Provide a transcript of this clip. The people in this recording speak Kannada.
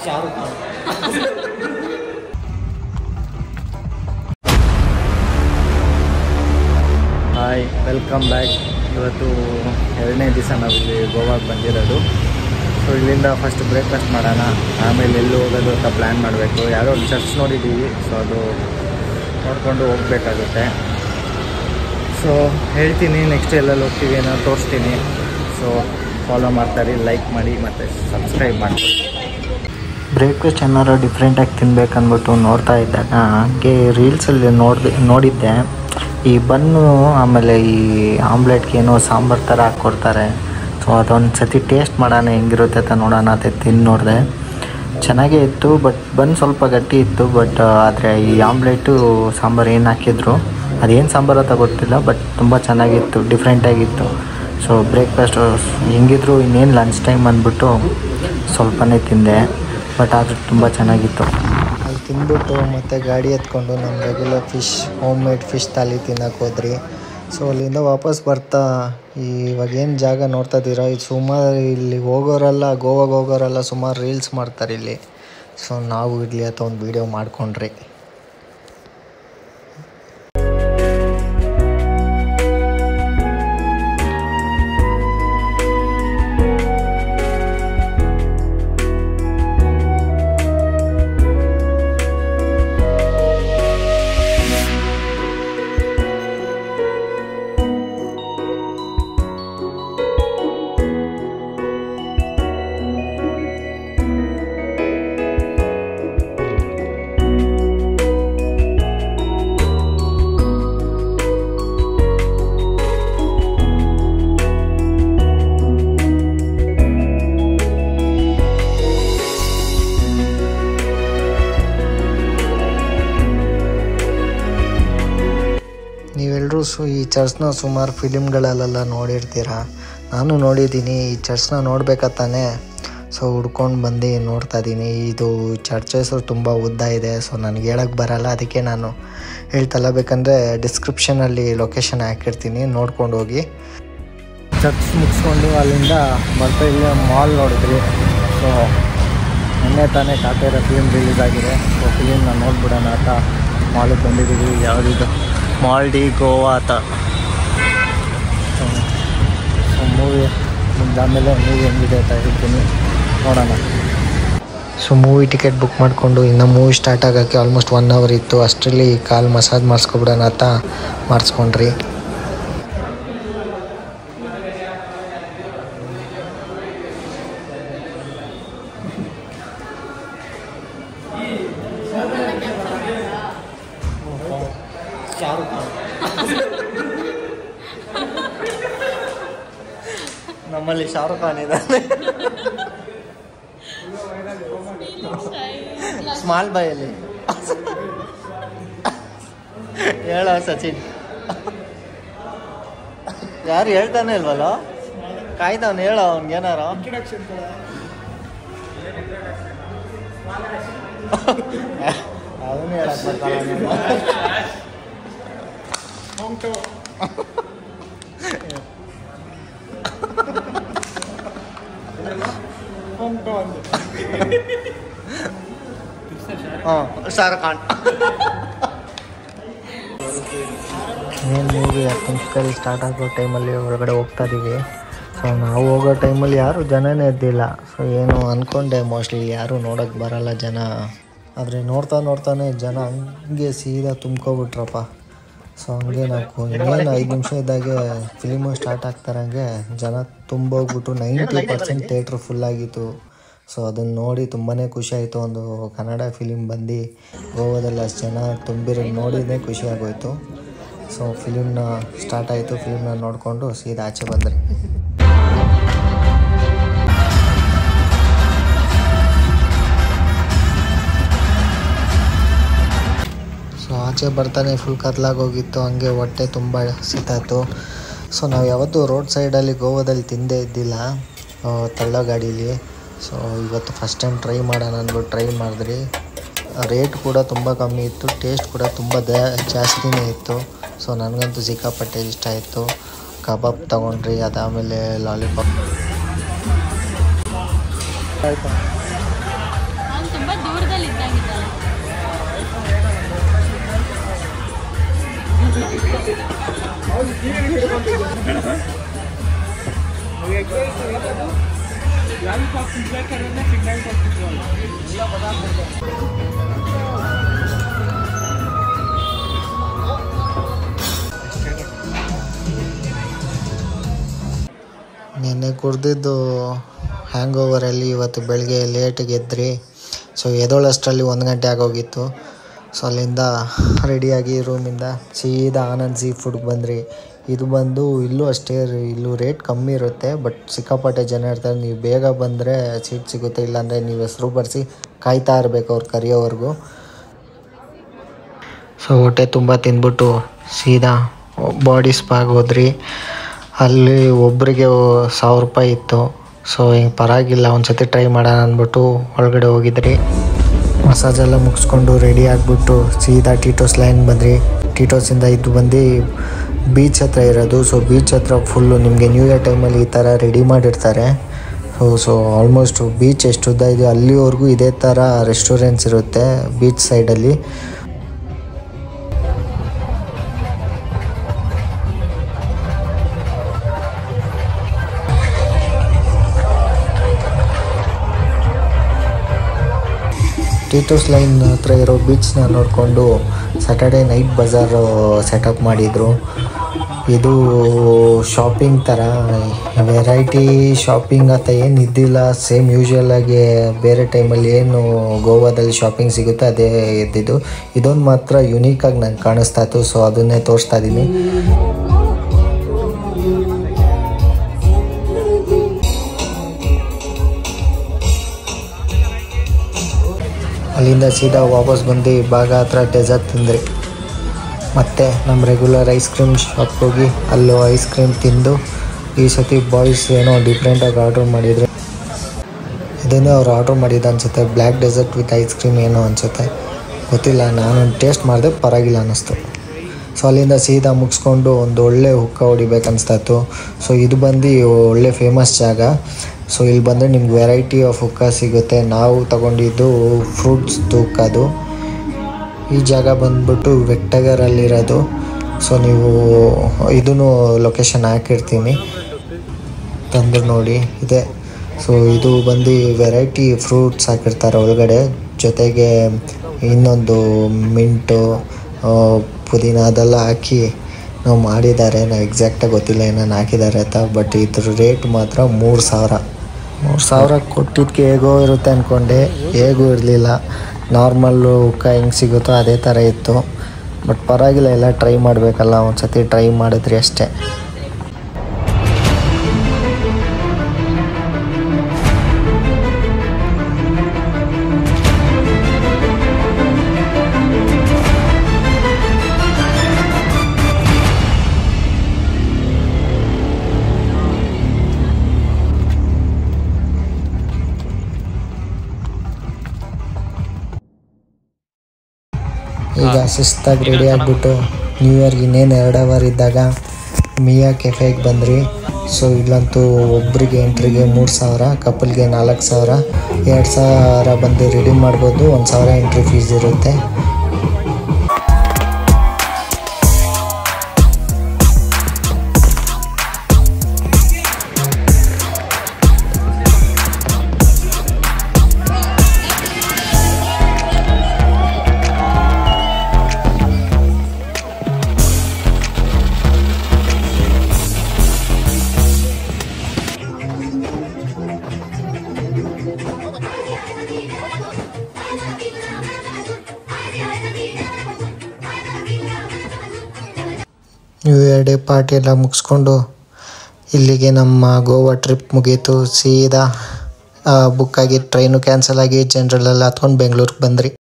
Shahrukh Khan hi welcome back ಇವತ್ತು ಎರಡನೇ ದಿವಸ ನಾವು ಇಲ್ಲಿ ಗೋವಾಗೆ ಬಂದಿರೋದು ಸೊ ಇಲ್ಲಿಂದ ಫಸ್ಟ್ ಬ್ರೇಕ್ಫಾಸ್ಟ್ ಮಾಡೋಣ ಆಮೇಲೆ ಎಲ್ಲಿ ಹೋಗೋದು ಅಂತ ಪ್ಲ್ಯಾನ್ ಮಾಡಬೇಕು ಯಾವುದೋ ಒಂದು ಚರ್ಚ್ ನೋಡಿದ್ದೀವಿ ಸೊ ಅದು ನೋಡಿಕೊಂಡು ಹೋಗಬೇಕಾಗುತ್ತೆ ಸೊ ಹೇಳ್ತೀನಿ ನೆಕ್ಸ್ಟ್ ಎಲ್ಲೆಲ್ಲಿ ಹೋಗ್ತೀವಿ ಏನೋ ತೋರಿಸ್ತೀನಿ ಸೊ ಫಾಲೋ ಮಾಡ್ತಾರೆ ಲೈಕ್ ಮಾಡಿ ಮತ್ತು ಸಬ್ಸ್ಕ್ರೈಬ್ ಮಾಡಿ ಬ್ರೇಕ್ಫಾಸ್ಟ್ ಏನಾರು ಡಿಫ್ರೆಂಟಾಗಿ ತಿನ್ಬೇಕಂದ್ಬಿಟ್ಟು ನೋಡ್ತಾ ಇದ್ದಾಗ ಹಾಗೆ ರೀಲ್ಸಲ್ಲಿ ನೋಡಿದೆ ನೋಡಿದ್ದೆ ಈ ಬನ್ನು ಆಮೇಲೆ ಈ ಆಮ್ಲೆಟ್ಗೆ ಏನೋ ಸಾಂಬಾರು ಥರ ಹಾಕ್ಕೊಡ್ತಾರೆ ಸೊ ಅದೊಂದು ಸತಿ ಟೇಸ್ಟ್ ಮಾಡೋಣ ಹೆಂಗಿರುತ್ತೆ ಅಂತ ನೋಡೋಣ ಅಂತ ತಿಂದು ನೋಡಿದೆ ಚೆನ್ನಾಗೇ ಇತ್ತು ಬಟ್ ಬನ್ ಸ್ವಲ್ಪ ಗಟ್ಟಿ ಇತ್ತು ಬಟ್ ಆದರೆ ಈ ಆಮ್ಲೆಟು ಸಾಂಬಾರು ಏನು ಹಾಕಿದ್ರು ಅದೇನು ಸಾಂಬಾರು ಅಂತ ಗೊತ್ತಿಲ್ಲ ಬಟ್ ತುಂಬ ಚೆನ್ನಾಗಿತ್ತು ಡಿಫ್ರೆಂಟಾಗಿತ್ತು ಸೊ ಬ್ರೇಕ್ಫಾಸ್ಟು ಹೆಂಗಿದ್ರು ಇನ್ನೇನು ಲಂಚ್ ಟೈಮ್ ಅಂದ್ಬಿಟ್ಟು ಸ್ವಲ್ಪನೇ ತಿಂದೆ ಬಟ್ ಆದರೂ ತುಂಬ ಚೆನ್ನಾಗಿತ್ತು ಅಲ್ಲಿ ತಿಂದ್ಬಿಟ್ಟು ಮತ್ತೆ ಗಾಡಿ ಎತ್ಕೊಂಡು ನಮ್ಮ regular fish home made fish thali ತಿನ್ನಕ್ಕೆ ಹೋದ್ರಿ ಸೊ ಅಲ್ಲಿಂದ ವಾಪಸ್ ಬರ್ತಾ ಈ ಇವಾಗ ಏನು ಜಾಗ ನೋಡ್ತಾ ಇದ್ದೀರಾ ಇದು ಸುಮಾರು ಇಲ್ಲಿ ಹೋಗೋರೆಲ್ಲ ಗೋವಾಗೆ ಹೋಗೋರೆಲ್ಲ ಸುಮಾರು ರೀಲ್ಸ್ ಮಾಡ್ತಾರೆ ಇಲ್ಲಿ ಸೊ ನಾವು ಇರಲಿ ಅಂತ ಒಂದು ವೀಡಿಯೋ ಮಾಡ್ಕೊಂಡ್ರಿ ನೀವೆಲ್ಲರೂ ಸು ಈ ಚರ್ಚ್ನ ಸುಮಾರು ಫಿಲಿಮ್ಗಳಲ್ಲೆಲ್ಲ ನೋಡಿರ್ತೀರ ನಾನು ನೋಡಿದ್ದೀನಿ ಈ ಚರ್ಚ್ನ ನೋಡ್ಬೇಕಾತಾನೆ ಸೊ ಹುಡ್ಕೊಂಡು ಬಂದು ನೋಡ್ತಾ ಇದ್ದೀನಿ ಇದು ಚರ್ಚಸ್ಸು ತುಂಬ ಉದ್ದ ಇದೆ ಸೊ ನನಗೆ ಹೇಳಕ್ಕೆ ಬರಲ್ಲ ಅದಕ್ಕೆ ನಾನು ಹೇಳ್ತಲ್ಲ ಬೇಕಂದರೆ ಡಿಸ್ಕ್ರಿಪ್ಷನಲ್ಲಿ ಲೊಕೇಶನ್ ಹಾಕಿರ್ತೀನಿ ನೋಡ್ಕೊಂಡು ಹೋಗಿ ಚರ್ಚ್ ಮುಗಿಸ್ಕೊಂಡು ಅಲ್ಲಿಂದ ಬರ್ತಾ ಇಲ್ಲಿ ಮಾಲ್ ನೋಡಿದ್ರಿ ಸೊ ಮೊನ್ನೆ ತಾನೇ ಕಾಟೇರ ಫಿಲಿಮ್ ರಿಲೀಸ್ ಆಗಿದೆ ಸೊ ಫಿಲಿಮ್ನ ನೋಡ್ಬಿಡೋಣ ಅಂತ ಮಾಲಿಗೆ ಬಂದಿದ್ದೀವಿ ಯಾವುದಿದು ಮಾಲ್ಡಿ ಗೋವಾ ಅಂತ ಸೊ ಮೂವಿ ಮುಗ್ದಾದಮೇಲೆ ಮೂವಿ ಹೆಂಗಿದೆ ಅಂತ ಹೇಳ್ತೀನಿ ನೋಡೋಣ ಸೊ ಮೂವಿ ಟಿಕೆಟ್ ಬುಕ್ ಮಾಡಿಕೊಂಡು ಇನ್ನು ಮೂವಿ ಸ್ಟಾರ್ಟ್ ಆಗೋಕ್ಕೆ ಆಲ್ಮೋಸ್ಟ್ ಒನ್ ಅವರ್ ಇತ್ತು ಅಷ್ಟರಲ್ಲಿ ಕಾಲು ಮಸಾಜ್ ಮಾಡಿಸ್ಕೊಬಿಡೋಣ ಅಂತ ಮಾಡಿಸ್ಕೊಂಡ್ರಿ ಶಾರುಖ್ ಖಾನ್ ನಮ್ಮಲ್ಲಿ ಶಾರುಖ್ ಖಾನ್ ಇದ್ದಾನೆ ಸ್ಮಾಲ್ ಬಾಯಲ್ಲಿ ಹೇಳ ಸಚಿನ್ ಯಾರು ಹೇಳ್ತಾನೆ ಇಲ್ವಲ್ಲ ಕಾಯ್ದವನು ಹೇಳ ಅವ್ನಿಗೇನಾರ ಅವನು ಹೇಳಕ್ ಬರ್ತಾನೆ ಹಾಂ ಶಾರುಖ್ ಖಾನ್ ಏನು ಮೂವಿ ಹತ್ತು ನಿಮಿಷದಲ್ಲಿ ಸ್ಟಾರ್ಟ್ ಆಗೋ ಟೈಮಲ್ಲಿ ಹೊರಗಡೆ ಹೋಗ್ತಾ ಇದ್ದೀವಿ ಸೊ ನಾವು ಹೋಗೋ ಟೈಮಲ್ಲಿ ಯಾರೂ ಜನನೇ ಇದ್ದಿಲ್ಲ ಸೊ ಏನು ಅಂದ್ಕೊಂಡೆ ಮೋಸ್ಟ್ಲಿ ಯಾರೂ ನೋಡೋಕ್ಕೆ ಬರಲ್ಲ ಜನ ಆದರೆ ನೋಡ್ತಾ ನೋಡ್ತಾನೆ ಜನ ಹಂಗೆ ಸೀದಾ ತುಂಬ್ಕೊಬಿಟ್ರಪ್ಪ ಸೊ ಹಂಗೆ ನಾವು ಇನ್ನೇನು ಐದು ನಿಮಿಷ ಇದ್ದಾಗೆ ಫಿಲಿಮು ಸ್ಟಾರ್ಟ್ ಆಗ್ತಾರಂಗೆ ಜನ ತುಂಬೋಗ್ಬಿಟ್ಟು ನೈಂಟಿ ಪರ್ಸೆಂಟ್ ಥಿಯೇಟ್ರ್ ಫುಲ್ಲಾಗಿತ್ತು ಸೊ ಅದನ್ನು ನೋಡಿ ತುಂಬಾ ಖುಷಿ ಆಯಿತು ಒಂದು ಕನ್ನಡ ಫಿಲಿಮ್ ಬಂದು ಗೋವಾದಲ್ಲಿ ಅಷ್ಟು ಜನ ತುಂಬಿರೋ ನೋಡಿದೇ ಖುಷಿ ಆಗೋಯ್ತು ಸೊ ಫಿಲಿಮ್ನ ಸ್ಟಾರ್ಟ್ ಆಯಿತು ಫಿಲಿಮ್ನ ನೋಡಿಕೊಂಡು ಸೀದಾ ಆಚೆ ಬಂದ್ರಿ ಸೊ ಆಚೆ ಬರ್ತಾನೆ ಫುಲ್ ಕತ್ಲಾಗೋಗಿತ್ತು ಹಂಗೆ ಹೊಟ್ಟೆ ತುಂಬ ಸಿತಾಯಿತು ಸೊ ನಾವು ಯಾವತ್ತೂ ರೋಡ್ ಸೈಡಲ್ಲಿ ಗೋವಾದಲ್ಲಿ ತಿಂದೇ ಇದ್ದಿಲ್ಲ ಆ, ತಳ್ಳೋ ಗಾಡೀಲಿ ಸೊ ಇವತ್ತು ಫಸ್ಟ್ ಟೈಮ್ ಟ್ರೈ ಮಾಡೋಣ ಅಂದ್ಬಿಟ್ಟು ಟ್ರೈ ಮಾಡಿದ್ರಿ ರೇಟ್ ಕೂಡ ತುಂಬ ಕಮ್ಮಿ ಇತ್ತು ಟೇಸ್ಟ್ ಕೂಡ ತುಂಬ ದ ಜಾಸ್ತಿನೇ ಇತ್ತು ಸೊ ನನಗಂತೂ ಸಿಕ್ಕಾಪಟ್ಟೆ ಇಷ್ಟ ಆಯಿತು ಕಬಾಬ್ ತೊಗೊಂಡ್ರಿ ಅದಾದಮೇಲೆ ಲಾಲಿಪಾಪ್ ಆಯಿತಾ ನಿನ್ನೆ ಕುಡ್ದಿದ್ದು ಹ್ಯಾಂಗ್ ಓವರಲ್ಲಿ ಇವತ್ತು ಬೆಳಗ್ಗೆ ಲೇಟಿಗೆ ಎದ್ರಿ ಸೊ ಎದೋಳಷ್ಟರಲ್ಲಿ ಒಂದು ಗಂಟೆ ಆಗೋಗಿತ್ತು ಸೊ ಅಲ್ಲಿಂದ ರೆಡಿಯಾಗಿ ರೂಮಿಂದ ಸೀದಾ ಆನಂದ್ ಸೀ ಫುಡ್ಗೆ ಬಂದ್ರಿ ಇದು ಬಂದು ಇಲ್ಲೂ ಅಷ್ಟೇ ರೀ, ಇಲ್ಲೂ ರೇಟ್ ಕಮ್ಮಿ ಇರುತ್ತೆ ಬಟ್ ಸಿಕ್ಕಾಪಟ್ಟೆ ಜನ ಇರ್ತಾರೆ ನೀವು ಬೇಗ ಬಂದರೆ ಸೀಟ್ ಸಿಗುತ್ತೆ ಇಲ್ಲಾಂದರೆ ನೀವು ಹೆಸರು ಬರೆಸಿ ಕಾಯ್ತಾ ಇರಬೇಕು ಅವ್ರು ಕರೆಯೋವರೆಗೂ ಸೊ ಹೊಟ್ಟೆ ತುಂಬ ತಿಂದ್ಬಿಟ್ಟು ಸೀದಾ ಬಾಡಿ ಸ್ಪಾಗೆ ಹೋದ್ರಿ ಅಲ್ಲಿ ಒಬ್ಬರಿಗೆ ಸಾವಿರ ರೂಪಾಯಿ ಇತ್ತು ಸೊ ಹಿಂಗೆ ಪರವಾಗಿಲ್ಲ ಒಂದು ಸತಿ ಟ್ರೈ ಮಾಡೋಣ ಅಂದ್ಬಿಟ್ಟು ಒಳಗಡೆ ಹೋಗಿದ್ರಿ ಮಸಾಜ್ ಎಲ್ಲ ಮುಗಿಸ್ಕೊಂಡು ರೆಡಿ ಆಗಿಬಿಟ್ಟು ಸೀದಾ ಟೀಟೋಸ್ ಲೈನ್ ಬಂದ್ರಿ ಟೀಟೋಸಿಂದ ಇದು ಬಂದು ಬೀಚ್ ಹತ್ರ ಇರೋದು ಸೊ ಬೀಚ್ ಹತ್ರ ಫುಲ್ಲು ನಿಮಗೆ ನ್ಯೂ ಇಯರ್ ಟೈಮಲ್ಲಿ ಈ ಥರ ರೆಡಿ ಮಾಡಿರ್ತಾರೆ ಸೊ ಸೊ ಆಲ್ಮೋಸ್ಟ್ ಬೀಚ್ ಎಷ್ಟು ಉದ್ದ ಇದೆ ಅಲ್ಲಿವರೆಗೂ ಇದೇ ಥರ ರೆಸ್ಟೋರೆಂಟ್ಸ್ ಇರುತ್ತೆ ಬೀಚ್ ಸೈಡಲ್ಲಿ ಟೀಟೋಸ್ ಲೈನ್ ಹತ್ರ ಇರೋ ಬೀಚ್ನ ನೋಡಿಕೊಂಡು ಸ್ಯಾಟರ್ಡೆ ನೈಟ್ ಬಜಾರ್ ಸೆಟಪ್ ಮಾಡಿದರು ಇದು ಶಾಪಿಂಗ್ ಥರ ವೆರೈಟಿ ಶಾಪಿಂಗ್ ಅಂತ ಏನು ಇದ್ದಿಲ್ಲ ಸೇಮ್ ಯೂಶ್ವಲ್ ಆಗಿ ಬೇರೆ ಟೈಮಲ್ಲಿ ಏನು ಗೋವಾದಲ್ಲಿ ಶಾಪಿಂಗ್ ಸಿಗುತ್ತೆ ಅದೇ ಇದ್ದಿದ್ದು ಇದೊಂದು ಮಾತ್ರ ಯುನೀಕಾಗಿ ನಂಗೆ ಕಾಣಿಸ್ತಾ ಇತ್ತು ಸೊ ಅದನ್ನೇ ತೋರಿಸ್ತಾ ಇದ್ದೀನಿ ಅಲ್ಲಿಂದ ಸೀದಾ ವಾಪಸ್ ಬಂದು ಭಾಗ ಹತ್ರ ಡೆಸರ್ಟ್ ತಿಂದ್ರಿ ಮತ್ತು ನಮ್ಮ ರೆಗ್ಯುಲರ್ ಐಸ್ ಕ್ರೀಮ್ ಶಾಪ್ಗೆ ಹೋಗಿ ಅಲ್ಲೂ ಐಸ್ ಕ್ರೀಮ್ ತಿಂದು ಈ ಸತಿ ಬಾಯ್ಸ್ ಏನೋ ಡಿಫ್ರೆಂಟಾಗಿ ಆರ್ಡ್ರ್ ಮಾಡಿದರೆ ಇದನ್ನೇ ಅವ್ರು ಆರ್ಡ್ರ್ ಮಾಡಿದ್ದು ಅನಿಸುತ್ತೆ black dessert with ice cream ಏನೋ ಅನಿಸುತ್ತೆ ಗೊತ್ತಿಲ್ಲ ನಾನು ಟೇಸ್ಟ್ ಮಾಡಿದೆ ಪರವಾಗಿಲ್ಲ ಅನ್ನಿಸ್ತು ಸೊ ಅಲ್ಲಿಂದ ಸೀದಾ ಮುಗಿಸ್ಕೊಂಡು ಒಂದು ಒಳ್ಳೆ ಹುಕ್ಕ ಹೊಡಿಬೇಕನ್ನಿಸ್ತಾ ಇತ್ತು ಸೊ ಇದು ಬಂದು ಒಳ್ಳೆ ಫೇಮಸ್ ಜಾಗ ಸೊ ಇಲ್ಲಿ ಬಂದರೆ ನಿಮ್ಗೆ ವೆರೈಟಿ ಆಫ್ ಹುಕ್ಕ ಸಿಗುತ್ತೆ ನಾವು ತಗೊಂಡಿದ್ದು ಫ್ರೂಟ್ಸ್ ತೂಕದು ಈ ಜಾಗ ಬಂದ್ಬಿಟ್ಟು ವೆಕ್ಟಗರಲ್ಲಿರೋದು ಸೊ ನೀವು ಇದನ್ನು ಲೊಕೇಶನ್ ಹಾಕಿರ್ತೀನಿ ತಂದು ನೋಡಿ ಇದೆ ಸೊ ಇದು ಬಂದು ವೆರೈಟಿ ಫ್ರೂಟ್ಸ್ ಹಾಕಿರ್ತಾರೆ ಒಳಗಡೆ ಜೊತೆಗೆ ಇನ್ನೊಂದು ಮಿಂಟು ಆ, ಪುದೀನ ಅದೆಲ್ಲ ಹಾಕಿ ನಾವು ಮಾಡಿದ್ದಾರೆ ನಾವು ಎಕ್ಸಾಕ್ಟಾಗಿ ಗೊತ್ತಿಲ್ಲ ಏನೇನು ಹಾಕಿದ್ದಾರೆ ಅಂತ ಬಟ್ ಇದ್ರ ರೇಟ್ ಮಾತ್ರ ಮೂರು ಸಾವಿರ ಮೂರು ಸಾವಿರ ಕೊಟ್ಟಿದ್ದಕ್ಕೆ ಹೇಗೋ ಇರುತ್ತೆ ಅಂದ್ಕೊಂಡೆ ಹೇಗೂ ಇರಲಿಲ್ಲ ನಾರ್ಮಲ್ಲು ಉಕ್ಕ ಹೆಂಗೆ ಸಿಗುತ್ತೋ ಅದೇ ಥರ ಇತ್ತು ಬಟ್ ಪರವಾಗಿಲ್ಲ ಎಲ್ಲ ಟ್ರೈ ಮಾಡಬೇಕಲ್ಲ ಒಂದು ಸತಿ ಟ್ರೈ ಮಾಡಿದ್ರಿ ಅಷ್ಟೇ ಈಗ ಶಿಸ್ತಾಗಿ ರೆಡಿ ಆಗಿಬಿಟ್ಟು ನ್ಯೂ ಇಯರ್ಗೆ ಇನ್ನೇನು ಎರಡು ಅವರ್ ಇದ್ದಾಗ ಮಿಯಾ ಕೆಫೆಗೆ ಬಂದ್ರಿ ಸೊ ಇಲ್ಲಂತೂ ಒಬ್ಬರಿಗೆ ಎಂಟ್ರಿಗೆ ಮೂರು ಸಾವಿರ ಕಪಲ್ಗೆ ನಾಲ್ಕು ಸಾವಿರ ಎರಡು ಸಾವಿರ ಬಂದು ರೆಡಿ ಮಾಡ್ಬೋದು ಒಂದು ಸಾವಿರ ಎಂಟ್ರಿ ಫೀಸ್ ಇರುತ್ತೆ ನ್ಯೂ ಇಯರ್ ಡೇ ಪಾರ್ಟಿ ಎಲ್ಲ ಮುಗಿಸ್ಕೊಂಡು ಇಲ್ಲಿಗೆ ನಮ್ಮ ಗೋವಾ ಟ್ರಿಪ್ ಮುಗೀತು ಸೀದಾ ಬುಕ್ ಆಗಿ ಟ್ರೈನು ಕ್ಯಾನ್ಸಲ್ ಆಗಿ ಜನರಲ್ಲೆಲ್ಲ ಹತ್ಕೊಂಡು ಬೆಂಗಳೂರಿಗೆ ಬಂದ್ರಿ